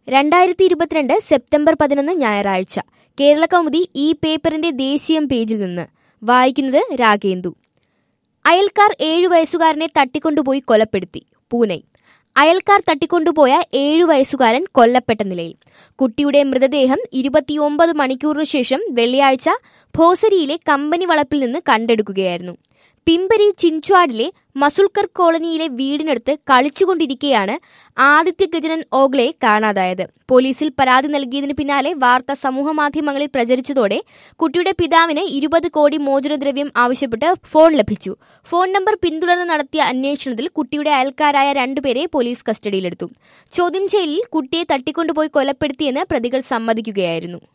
രണ്ടായിരത്തി ഇരുപത്തിരണ്ട് സെപ്റ്റംബർ പതിനൊന്ന് ഞായറാഴ്ച കേരള കൗമുദി ഈ പേപ്പറിന്റെ ദേശീയം പേജിൽ നിന്ന് വായിക്കുന്നത് രാഗേന്ദു അയൽക്കാർ ഏഴു വയസ്സുകാരനെ തട്ടിക്കൊണ്ടുപോയി കൊലപ്പെടുത്തി പൂനെ അയൽക്കാർ തട്ടിക്കൊണ്ടുപോയ ഏഴു വയസ്സുകാരൻ കൊല്ലപ്പെട്ട നിലയിൽ കുട്ടിയുടെ മൃതദേഹം ഇരുപത്തിയൊമ്പത് മണിക്കൂറിനു ശേഷം വെള്ളിയാഴ്ച ഭോസരിയിലെ കമ്പനി വളപ്പിൽ നിന്ന് കണ്ടെടുക്കുകയായിരുന്നു പിമ്പരി ചിൻച്വാഡിലെ മസുൽക്കർ കോളനിയിലെ വീടിനടുത്ത് കളിച്ചുകൊണ്ടിരിക്കെയാണ് ആദിത്യ ഗജനൻ ഓഗ്ലെ കാണാതായത് പോലീസിൽ പരാതി നൽകിയതിന് പിന്നാലെ വാർത്ത സമൂഹമാധ്യമങ്ങളിൽ പ്രചരിച്ചതോടെ കുട്ടിയുടെ പിതാവിന് ഇരുപത് കോടി മോചനദ്രവ്യം ആവശ്യപ്പെട്ട് ഫോൺ ലഭിച്ചു ഫോൺ നമ്പർ പിന്തുടർന്ന് നടത്തിയ അന്വേഷണത്തിൽ കുട്ടിയുടെ അയൽക്കാരായ രണ്ടുപേരെ പോലീസ് കസ്റ്റഡിയിലെടുത്തു ചോദ്യം ചെയ്യലിൽ കുട്ടിയെ തട്ടിക്കൊണ്ടുപോയി കൊലപ്പെടുത്തിയെന്ന് പ്രതികൾ സമ്മതിക്കുകയായിരുന്നു